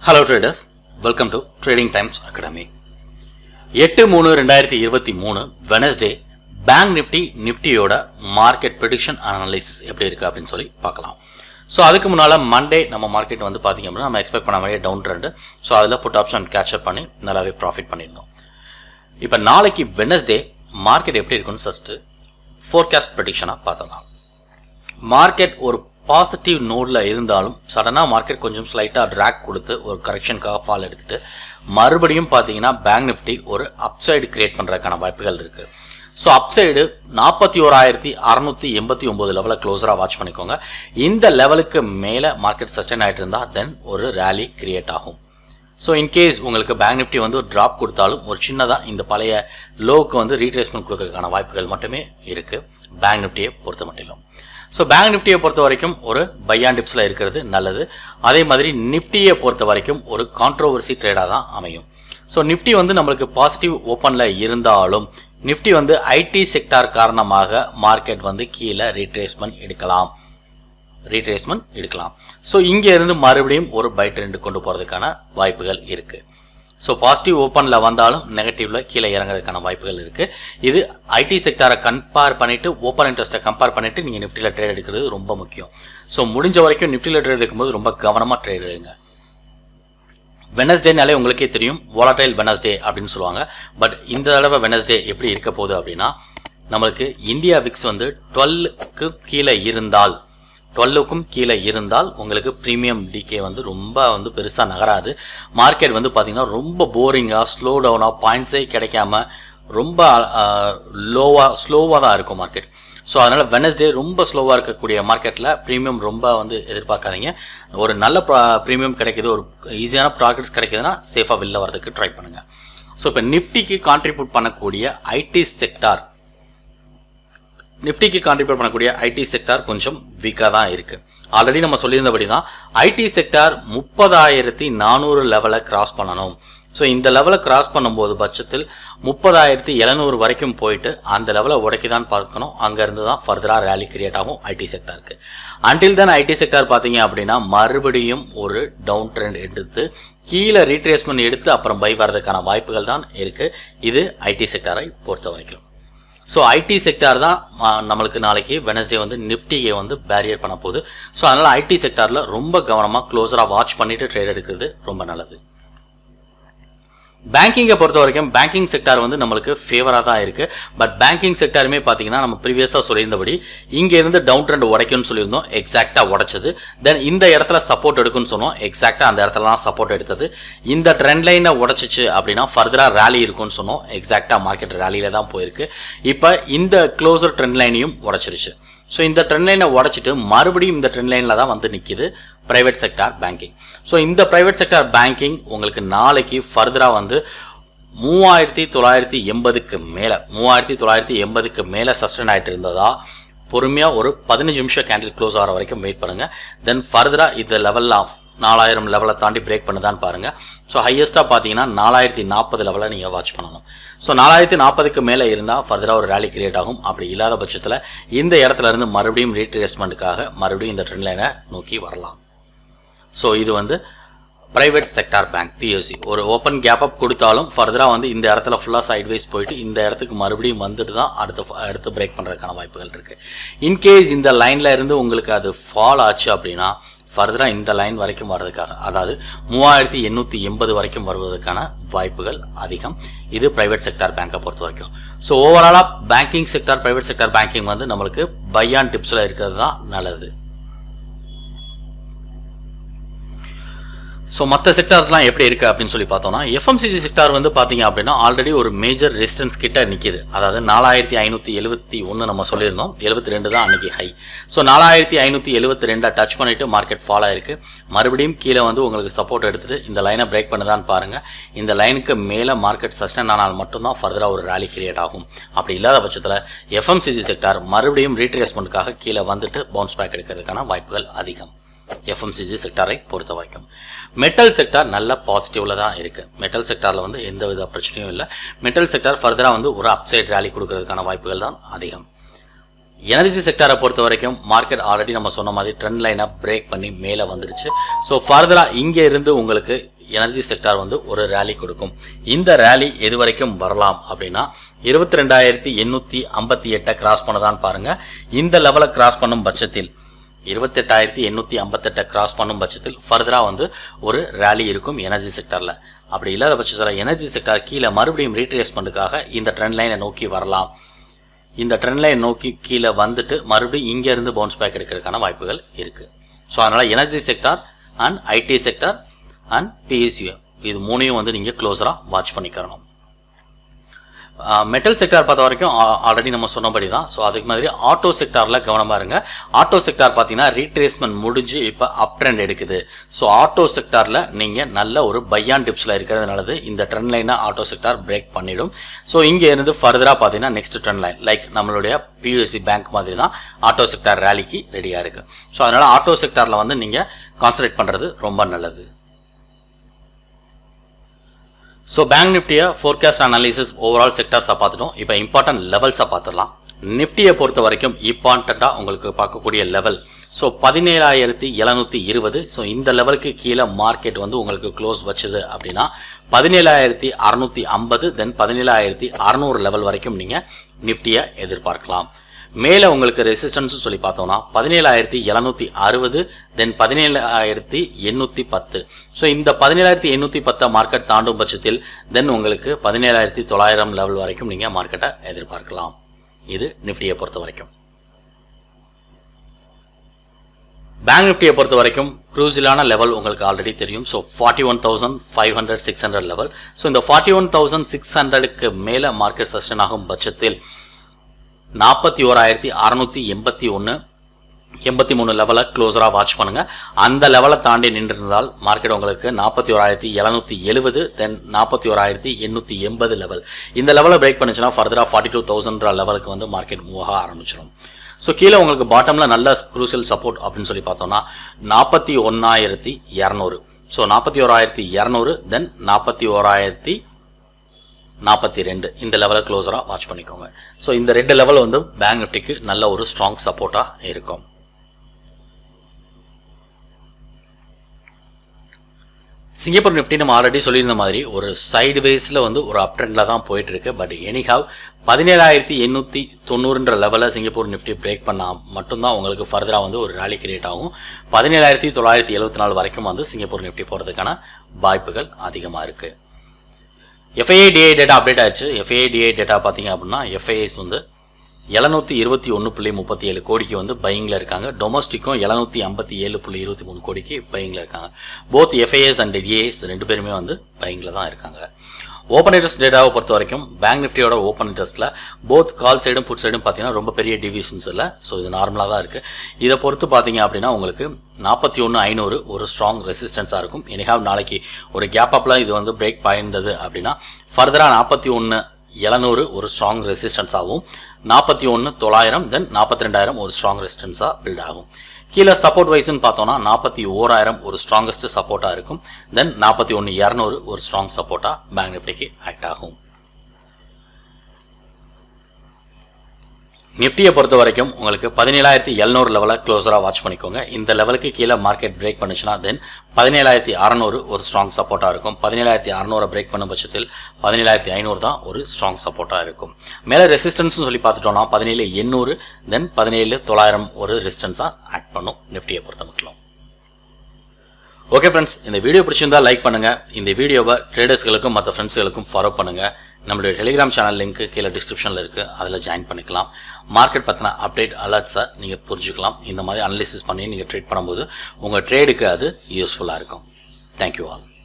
hello traders welcome to trading times academy எட்டு மூணு ரெண்டாயிரத்தி இருபத்தி மூணு வெனஸ்டே பேங்க் நிஃப்டி நிஃப்டியோட மார்க்கெட் ப்ரெடிக்ஷன் அனாலிசிஸ் எப்படி இருக்கு அப்படின்னு சொல்லி பார்க்கலாம் ஸோ அதுக்கு முன்னால் மண்டே நம்ம மார்க்கெட் வந்து பார்த்தீங்க அப்படின்னா நம்ம எக்ஸ்பெக்ட் பண்ண மாதிரியே டவுன் ட்ரெண்டு ஸோ அதில் புட் ஆப்ஷன் கேட்சப் பண்ணி நல்லாவே ப்ராஃபிட் பண்ணியிருந்தோம் இப்போ நாளைக்கு வெனஸ்டே மார்க்கெட் எப்படி இருக்குன்னு ஃபஸ்ட்டு ஃபோர்காஸ்ட் ப்ரெடிக்ஷனாக பார்த்தலாம் மார்க்கெட் ஒரு பாசிட்டிவ் நோடில் இருந்தாலும் சடனாக மார்க்கெட் கொஞ்சம் ஸ்லைட்டாக ட்ராக் கொடுத்து ஒரு கரெக்ஷனுக்காக ஃபால் எடுத்துட்டு மறுபடியும் பார்த்தீங்கன்னா பேங்க் நிஃப்டி ஒரு அப்சைடு கிரியேட் பண்ணுறதுக்கான வாய்ப்புகள் இருக்குது ஸோ அப்சைடு நாற்பத்தி ஓராயிரத்தி அறநூற்றி எண்பத்தி ஒம்பது லெவலில் க்ளோஸராக வாட்ச் பண்ணிக்கோங்க இந்த லெவலுக்கு மேலே மார்க்கெட் சஸ்டைன் ஆகிட்டு இருந்தால் தென் ஒரு ரேலி கிரியேட் ஆகும் ஸோ இன்கேஸ் உங்களுக்கு பேங்க் நிஃப்டி வந்து ஒரு ட்ராப் கொடுத்தாலும் ஒரு சின்னதாக இந்த பழைய லோவுக்கு வந்து ரீட்ரேஸ்மெண்ட் கொடுக்கறதுக்கான வாய்ப்புகள் மட்டுமே இருக்குது பேங்க் நிஃப்டியை பொறுத்த மட்டும் ஸோ பேங்க் நிஃப்டியை பொறுத்த வரைக்கும் ஒரு பையான் டிப்ஸில் இருக்கிறது நல்லது அதே மாதிரி நிஃப்டியை பொறுத்த வரைக்கும் ஒரு கான்ட்ரோவர்சி ட்ரேடாக தான் அமையும் ஸோ நிஃப்டி வந்து நம்மளுக்கு பாசிட்டிவ் ஓப்பனில் இருந்தாலும் நிஃப்டி வந்து ஐடி செக்டார் காரணமாக மார்க்கெட் வந்து கீழே ரீட்ரேஸ்மெண்ட் எடுக்கலாம் ரீட்ரேஸ்மெண்ட் எடுக்கலாம் ஸோ இங்கே இருந்து மறுபடியும் ஒரு பை ட்ரெண்ட் கொண்டு போகிறதுக்கான வாய்ப்புகள் இருக்குது ஸோ பாசிட்டிவ் ஓப்பனில் வந்தாலும் நெகட்டிவ்ல கீழே இறங்குறதுக்கான வாய்ப்புகள் இருக்குது இது ஐடி செக்டாரை கம்பேர் பண்ணிவிட்டு ஓப்பன் இன்ட்ரெஸ்ட்டை கம்பேர் பண்ணிவிட்டு நீங்கள் நிஃப்டியில் ட்ரேட் எடுக்கிறது ரொம்ப முக்கியம் ஸோ முடிஞ்ச வரைக்கும் நிஃப்டியில் ட்ரேட் எடுக்கும்போது ரொம்ப கவனமாக ட்ரேட் எடுங்க வெனஸ்டேனாலே உங்களுக்கே தெரியும் volatile வெனஸ்டே அப்படின்னு சொல்லுவாங்க பட் இந்த தடவை வெனஸ்டே எப்படி இருக்க போகுது அப்படின்னா நம்மளுக்கு இந்தியா விக்ஸ் வந்து டுவெல்க்கு கீழே இருந்தால் டுவெல்லுக்கும் கீழே இருந்தால் உங்களுக்கு ப்ரீமியம் டிகே வந்து ரொம்ப வந்து பெருசாக நகராது மார்க்கெட் வந்து பார்த்தீங்கன்னா ரொம்ப போரிங்காக ஸ்லோ டவுனாக பாயிண்ட்ஸே கிடைக்காம ரொம்ப லோவாக ஸ்லோவாக தான் இருக்கும் மார்க்கெட் ஸோ அதனால் வெனஸ்டே ரொம்ப ஸ்லோவாக இருக்கக்கூடிய மார்க்கெட்டில் ப்ரீமியம் ரொம்ப வந்து எதிர்பார்க்காதீங்க ஒரு நல்ல ப்ரீமியம் கிடைக்குது ஒரு ஈஸியான ப்ராஃபிட்ஸ் கிடைக்குதுன்னா சேஃபாக வெளில வரதுக்கு ட்ரை பண்ணுங்கள் ஸோ இப்போ நிஃப்டிக்கு கான்ட்ரிபியூட் பண்ணக்கூடிய ஐடி செக்டார் நிஃப்டிக்கு கான்ட்ரிபியூட் பண்ணக்கூடிய ஐடி செக்டார் கொஞ்சம் வீக்காக தான் இருக்குது ஆல்ரெடி நம்ம சொல்லியிருந்தபடி தான் ஐடி செக்டார் முப்பதாயிரத்தி நானூறு லெவலை கிராஸ் பண்ணணும் ஸோ இந்த லெவலை கிராஸ் பண்ணும்போது பட்சத்தில் முப்பதாயிரத்தி எழுநூறு வரைக்கும் போயிட்டு அந்த லெவலை உடைக்கி தான் பார்க்கணும் அங்கேருந்து தான் ஃபர்தராக ரேலி கிரியேட் ஆகும் ஐடி செக்டாருக்கு அன்டில் தென் ஐடி செக்டார் பார்த்தீங்க அப்படின்னா மறுபடியும் ஒரு டவுன் ட்ரெண்ட் எடுத்து கீழே ரீட்ரேஸ்மெண்ட் எடுத்து அப்புறம் பை வரதுக்கான வாய்ப்புகள் தான் இருக்குது இது ஐடி செக்டாரை பொறுத்த வரைக்கும் ஸோ ஐடி செக்டார் தான் நம்மளுக்கு நாளைக்கு வெனஸ்டே வந்து நிஃப்டியை வந்து பேரியர் பண்ண போகுது ஸோ அதனால் ஐடி செக்டாரில் ரொம்ப கவனமாக க்ளோஸராக வாட்ச் பண்ணிவிட்டு ட்ரேட் எடுக்கிறது ரொம்ப நல்லது பேங்கிங்கை பொறுத்த வரைக்கும் பேங்கிங் செக்டார் வந்து நம்மளுக்கு ஃபேவராக தான் இருக்குது பட் பேங்கிங் செக்டாருமே பார்த்தீங்கன்னா நம்ம ப்ரீவியஸாக சொல்லியிருந்தபடி இங்கேருந்து டவுன் ட்ரெண்ட் உடைக்கும்னு சொல்லியிருந்தோம் எக்ஸாக்டாக உடைச்சது தென் இந்த இடத்துல சப்போர்ட் எடுக்குன்னு சொன்னோம் எக்ஸாக்டாக அந்த இடத்துலலாம் சப்போர்ட் எடுத்தது இந்த ட்ரெண்ட் லைனை உடச்சிச்சு அப்படின்னா ஃபர்தராக ரேலி இருக்கும்னு சொன்னோம் எக்ஸாக்டாக மார்க்கெட் ரேலியில் தான் போயிருக்கு இப்போ இந்த க்ளோசர் ட்ரெண்ட் லைனையும் உடச்சிருச்சு ஸோ இந்த ட்ரெண்ட் லைனை உடச்சிட்டு மறுபடியும் இந்த ட்ரெண்ட் லைனில் தான் வந்து நிற்கிது ப்ரைவேட் செக்டார் பேங்கிங் ஸோ இந்த ப்ரைவேட் செக்டார் பேங்கிங் உங்களுக்கு நாளைக்கு ஃபர்தராக வந்து மூவாயிரத்தி தொள்ளாயிரத்தி எண்பதுக்கு மேலே மூவாயிரத்தி தொள்ளாயிரத்தி எண்பதுக்கு மேலே சஸ்டெயின் ஆகிட்டு இருந்ததா பொறுமையாக ஒரு பதினஞ்சு நிமிஷம் கேண்டில் க்ளோஸ் ஆகிற வரைக்கும் வெயிட் பண்ணுங்கள் தென் ஃபர்தராக இந்த லெவலில் ஆஃப் நாலாயிரம் லெவலை தாண்டி பிரேக் பண்ணுதான்னு பாருங்கள் ஸோ ஹையஸ்ட்டாக பார்த்தீங்கன்னா நாலாயிரத்தி நாற்பது லெவலில் நீங்கள் வாட்ச் பண்ணணும் ஸோ நாலாயிரத்தி நாற்பதுக்கு மேலே இருந்தால் ஃபர்தராக ஒரு ரேலி கிரியேட் ஆகும் அப்படி இல்லாத பட்சத்தில் இந்த இடத்துல இருந்து மறுபடியும் ரீட்ரேஸ்மெண்ட்டுக்காக மறுபடியும் இந்த ட்ரெண்ட் லைனை நோக்கி வரலாம் ஸோ இது வந்து ப்ரைவேட் செக்டார் பேங்க் பிஎஸ்சி ஒரு ஓப்பன் கேப் அப் கொடுத்தாலும் ஃபர்தராக வந்து இந்த இடத்துல ஃபுல்லாக சைட்வைஸ் போயிட்டு இந்த இடத்துக்கு மறுபடியும் வந்துட்டு தான் அடுத்து அடுத்து பிரேக் பண்ணுறதுக்கான வாய்ப்புகள் இருக்குது இன்கேஸ் இந்த லைனில் இருந்து உங்களுக்கு அது ஃபால் ஆச்சு அப்படின்னா ஃபர்தராக இந்த லைன் வரைக்கும் வர்றதுக்காக அதாவது மூவாயிரத்தி எண்ணூற்றி எண்பது வரைக்கும் வருவதற்கான வாய்ப்புகள் அதிகம் இது ப்ரைவேட் செக்டார் பேங்கை பொறுத்த வரைக்கும் ஸோ ஓவராலாக banking sector private sector banking வந்து நம்மளுக்கு பையான் டிப்ஸில் இருக்கிறது தான் நல்லது ஸோ மற்ற செக்டார்ஸ்லாம் எப்படி இருக்குது அப்படின்னு சொல்லி பார்த்தோம்னா எஃப்எம்சிசி செக்டார் வந்து பார்த்தீங்க அப்படின்னா ஆல்ரெடி ஒரு மேஜர் ரெசிஸ்டன்ஸ் கிட்ட நிற்கிது அதாவது நாலாயிரத்தி ஐநூற்றி எழுபத்தி ஒன்று நம்ம சொல்லியிருந்தோம் எழுபத்தி ரெண்டு தான் அன்றைக்கி ஹை ஸோ நாலாயிரத்தி ஐநூற்றி எழுபத்தி ரெண்டை டச் பண்ணிவிட்டு மார்க்கெட் ஃபால் ஆயிருக்கு மறுபடியும் கீழே வந்து உங்களுக்கு சப்போர்ட் எடுத்துகிட்டு இந்த லைனை பிரேக் பண்ணுதான்னு பாருங்கள் இந்த லைனுக்கு மேலே மார்க்கெட் சஸ்டைன் ஆனால் மட்டும்தான் ஃபர்தராக ஒரு ரேலி கிரியேட் ஆகும் அப்படி இல்லாத பட்சத்தில் எஃப்எம்சிசி செக்டார் மறுபடியும் ரீட்ரேஸ்மெண்ட்டுக்காக கீழே வந்துட்டு பவுன்ஸ் பேக் எடுக்கிறதுக்கான வாய்ப்புகள் அதிகம் எஃப்எம்சிஜி செக்டாரை பொறுத்த வரைக்கும் மெட்டல் செக்டார் நல்ல பாசிட்டிவில் தான் இருக்குது மெட்டல் செக்டாரில் வந்து எந்த வித பிரச்சனையும் இல்லை மெட்டல் செக்டார் ஃபர்தராக வந்து ஒரு அப்சைட் ரேலி கொடுக்கறதுக்கான வாய்ப்புகள் தான் அதிகம் எனர்ஜி செக்டாரை பொறுத்த வரைக்கும் மார்க்கெட் ஆல்ரெடி நம்ம சொன்ன மாதிரி ட்ரெண்ட் லைனை பிரேக் பண்ணி மேலே வந்துருச்சு ஸோ ஃபர்தராக இங்கே இருந்து உங்களுக்கு எனர்ஜி செக்டார் வந்து ஒரு ரேலி கொடுக்கும் இந்த ரேலி எது வரைக்கும் வரலாம் அப்படின்னா இருபத்தி ரெண்டாயிரத்தி எண்ணூற்றி ஐம்பத்தி எட்டை கிராஸ் பண்ணதான்னு பாருங்க இந்த லெவலை கிராஸ் பண்ணும் பட்சத்தில் இருபத்தெட்டாயிரத்தி எண்ணூற்றி ஐம்பத்தெட்டை கிராஸ் பண்ணும் பட்சத்தில் ஃபர்தராக வந்து ஒரு ரேலி இருக்கும் எனர்ஜி செக்டரில் அப்படி இல்லாத பட்சத்தில் எனர்ஜி செக்டார் கீழே மறுபடியும் ரீட்ரேஸ்மெண்ட்டுக்காக இந்த ட்ரெண்ட் லைனை நோக்கி வரலாம் இந்த ட்ரெண்ட் லைன் நோக்கி கீழே வந்துட்டு மறுபடியும் இங்கேருந்து பவுன்ஸ் பேக் எடுக்கிறதுக்கான வாய்ப்புகள் இருக்குது ஸோ அதனால் energy sector and IT sector and PSU இது மூணையும் வந்து நீங்கள் க்ளோஸராக வாட்ச் பண்ணிக்கிறணும் மெட்டல் செக்டார் பார்த்த வரைக்கும் ஆல்ரெடி நம்ம சொன்னபடி தான் ஸோ அதுக்கு மாதிரி ஆட்டோ செக்டாரில் கவனமாக இருங்க ஆட்டோ செக்டார் பார்த்தீங்கன்னா ரீட்ரேஸ்மெண்ட் முடிஞ்சு இப்போ அப் ட்ரெண்ட் எடுக்குது ஸோ ஆட்டோ செக்டாரில் நீங்கள் நல்ல ஒரு பையான் டிப்ஸில் இருக்கிறது நல்லது இந்த ட்ரெண்ட் லைனை ஆட்டோ செக்டார் பிரேக் பண்ணிடும் ஸோ இங்கே இருந்து ஃபர்தராக பார்த்தீங்கன்னா நெக்ஸ்ட் ட்ரெண்ட் லைன் லைக் நம்மளுடைய பியூஎஸ்சி பேங்க் மாதிரி தான் ஆட்டோ செக்டார் ரேலிக்கு ரெடியாக இருக்குது ஸோ அதனால் ஆட்டோ செக்டாரில் வந்து நீங்கள் கான்சன்ட்ரேட் பண்ணுறது ரொம்ப நல்லது ஸோ பேங்க் நிஃப்டியை ஃபோர்காஸ்ட் அனாலிசிஸ் ஓவரால் செக்டர்ஸாக பார்த்துட்டோம் இப்போ இம்பார்ட்டன்ட் லெவல்ஸை பார்த்துடலாம் நிஃப்டியை பொறுத்த வரைக்கும் இம்பார்ட்டண்ட்டாக உங்களுக்கு பார்க்கக்கூடிய லெவல் ஸோ பதினேழாயிரத்தி எழுநூற்றி இருபது ஸோ இந்த லெவலுக்கு கீழே மார்க்கெட் வந்து உங்களுக்கு க்ளோஸ் வச்சுது அப்படின்னா பதினேழாயிரத்தி அறநூற்றி ஐம்பது தென் பதினேழாயிரத்தி அறநூறு லெவல் வரைக்கும் நீங்கள் நிஃப்டியை எதிர்பார்க்கலாம் மேலே உங்களுக்கு ரெசிஸ்டன்ஸ் சொல்லி பார்த்தோம்னா பதினேழாயிரத்தி எழுநூற்றி அறுபது தென் பதினேழாயிரத்தி எண்ணூற்றி பத்து ஸோ இந்த பதினேழாயிரத்தி எண்ணூற்றி பத்தை மார்க்கெட் தாண்டும் பட்சத்தில் தென் உங்களுக்கு பதினேழாயிரத்தி தொள்ளாயிரம் லெவல் வரைக்கும் நீங்கள் மார்க்கெட்டை எதிர்பார்க்கலாம் இது நிஃப்டியை பொறுத்த வரைக்கும் பேங்க் நிஃப்டியை பொறுத்த வரைக்கும் க்ரூசிலான லெவல் உங்களுக்கு ஆல்ரெடி தெரியும் so forty one thousand five hundred six hundred level so இந்த ஃபார்ட்டி ஒன் தௌசண்ட் சிக்ஸ் ஹண்ட்ரடுக்கு மேலே மார்க்கெட் சஸ்டன் ஆகும் பட்சத்தில் நாற்பத்தி ஓராயிரத்தி அறநூற்றி எண்பத்தி ஒன்று எண்பத்தி மூணு லெவலை க்ளோஸராக வாட்ச் பண்ணுங்க அந்த லெவலை தாண்டி நின்றிருந்தால் மார்க்கெட் உங்களுக்கு நாற்பத்தி ஓராயிரத்தி எழுநூற்றி எழுபது தென் நாற்பத்தி ஓராயிரத்தி எண்ணூற்றி எண்பது லெவல் இந்த லெவலை பிரேக் பண்ணுச்சுன்னா ஃபர்தராக ஃபார்ட்டி டூ தௌசண்ட் லெவலுக்கு வந்து மார்க்கெட் மூவ் ஆக ஆரம்பிச்சிடும் ஸோ கீழே உங்களுக்கு பாட்டமில் நல்ல குரூசியல் சப்போர்ட் அப்படின்னு சொல்லி பார்த்தோம்னா நாற்பத்தி ஒன்னாயிரத்தி இரநூறு ஸோ நாற்பத்தி ஓராயிரத்தி இரநூறு தென் நாற்பத்தி ஓராயிரத்தி நாற்பத்தி ரெண்டு இந்த லெவலை க்ளோஸராக வாட்ச் பண்ணிக்கோங்க ஸோ இந்த ரெண்டு லெவல் வந்து பேங்க் நிஃப்டிக்கு நல்ல ஒரு ஸ்ட்ராங் சப்போர்ட்டாக இருக்கும் சிங்கப்பூர் நிஃப்டி நம்ம ஆல்ரெடி சொல்லியிருந்த மாதிரி ஒரு சைடு வேஸில் வந்து ஒரு அப் ட்ரெண்டில் தான் போயிட்டு இருக்கு பட் எனிஹாவ் பதினேழாயிரத்தி எண்ணூற்றி தொண்ணூறுன்ற லெவலில் சிங்கப்பூர் நிஃப்டி பிரேக் பண்ணால் மட்டும்தான் உங்களுக்கு ஃபர்தராக வந்து ஒரு ரேலி கிரியேட் ஆகும் பதினேழாயிரத்தி தொள்ளாயிரத்தி எழுபத்தி நாலு வரைக்கும் வந்து சிங்கப்பூர் நிஃப்டி போகிறதுக்கான வாய்ப்புகள் அதிகமாக இருக்குது எஃப்ஐஏடிஐ டேட்டா அப்டேட் ஆயிடுச்சு எஃப்ஐஏடிஐ டேட்டா பார்த்தீங்க அப்படின்னா எஃப்ஐஎஸ் வந்து எழுநூற்றி இருபத்தி ஒன்று புள்ளி முப்பத்தி ஏழு கோடிக்கு வந்து பையிங்கில் இருக்காங்க டொமஸ்டிக்கும் எழுநூற்றி ஐம்பத்தி ஏழு புள்ளி இருபத்தி மூணு கோடிக்கு பையிங்கில் இருக்காங்க போத் எஃப்ஐஎஸ் அண்ட் டிஏஎஸ் ரெண்டு பேருமே வந்து பையிங்கில் தான் இருக்காங்க ஓப்பன் இன்ட்ரெஸ்ட் டேட்டாவை பொறுத்த வரைக்கும் பேங்க் நிஃப்டியோட ஓப்பன் இன்ட்ரெஸ்ட்டில் போத் கால் சைடும் புட் சைடும் பார்த்தீங்கன்னா ரொம்ப பெரிய டிவிஷன்ஸ் இல்லை ஸோ இது நார்மலாக தான் இருக்குது இதை பொறுத்து பார்த்தீங்க அப்படின்னா உங்களுக்கு நாற்பத்தி ஒன்று ஐநூறு ஒரு ஸ்ட்ராங் ரெசிஸ்டன்ஸாக இருக்கும் எனிஹாவ் நாளைக்கு ஒரு கேப் அப்பில் இது வந்து பிரேக் பாயிருந்தது அப்படின்னா ஃபர்தராக நாற்பத்தி ஒன்று எழுநூறு ஒரு ஸ்ட்ராங் ரெசிஸ்டன்ஸாகவும் நாற்பத்தி ஒன்று தொள்ளாயிரம் தென் நாற்பத்தி ரெண்டாயிரம் ஒரு ஸ்ட்ராங் ரெசிஸ்டன்ஸாக பில்ட் ஆகும் கீழே சப்போர்ட் வைஸ்னு பார்த்தோம்னா நாற்பத்தி ஓராயிரம் ஒரு ஸ்ட்ராங்கஸ்ட் சப்போர்ட்டாக இருக்கும் தென் நாற்பத்தி ஒன்று இரநூறு ஒரு ஸ்ட்ராங் சப்போர்ட்டாக பேங்க் நிஃப்டிக்கு ஆக்ட் ஆகும் நிஃப்டியை பொறுத்த வரைக்கும் உங்களுக்கு பதினேழாயிரத்தி எழுநூறு லெவலில் க்ளோஸராக வாட்ச் பண்ணிக்கோங்க இந்த லெவலுக்கு கீழே மார்க்கெட் பிரேக் பண்ணுச்சுன்னா தென் பதினேழாயிரத்தி அறநூறு ஒரு ஸ்ட்ராங் சப்போர்ட்டாக இருக்கும் பதினேழாயிரத்தி அறநூறு பிரேக் பண்ணும் பட்சத்தில் பதினேழாயிரத்தி ஐநூறு தான் ஒரு ஸ்ட்ராங் சப்போர்ட்டாக இருக்கும் மேலே ரெசிஸ்டன்ஸ் சொல்லி பார்த்துட்டோம்னா பதினேழு எண்ணூறு தென் பதினேழு தொள்ளாயிரம் ஒரு ரெசிஸ்டன்ஸாக ஆக்ட் பண்ணும் நிஃப்டியை பொறுத்த மட்டும் ஓகே ஃப்ரெண்ட்ஸ் இந்த வீடியோ பிடிச்சிருந்தா லைக் பண்ணுங்க இந்த வீடியோவை ட்ரேடர்ஸ்களுக்கும் மற்ற ஃப்ரெண்ட்ஸ்களுக்கும் ஃபாலோ பண்ணுங்க நம்மளுடைய டெலிகிராம் சேனல் லிங்க் கீழே டிஸ்கிரிப்ஷனில் இருக்குது அதில் ஜாயின் பண்ணிக்கலாம் மார்க்கெட் பற்றின அப்டேட் அலர்ட்ஸை நீங்கள் புரிஞ்சுக்கலாம் இந்த மாதிரி அனலிசிஸ் பண்ணி நீங்கள் ட்ரேட் பண்ணும்போது உங்கள் ட்ரேடுக்கு அது யூஸ்ஃபுல்லாக இருக்கும் தேங்க்யூ ஆல்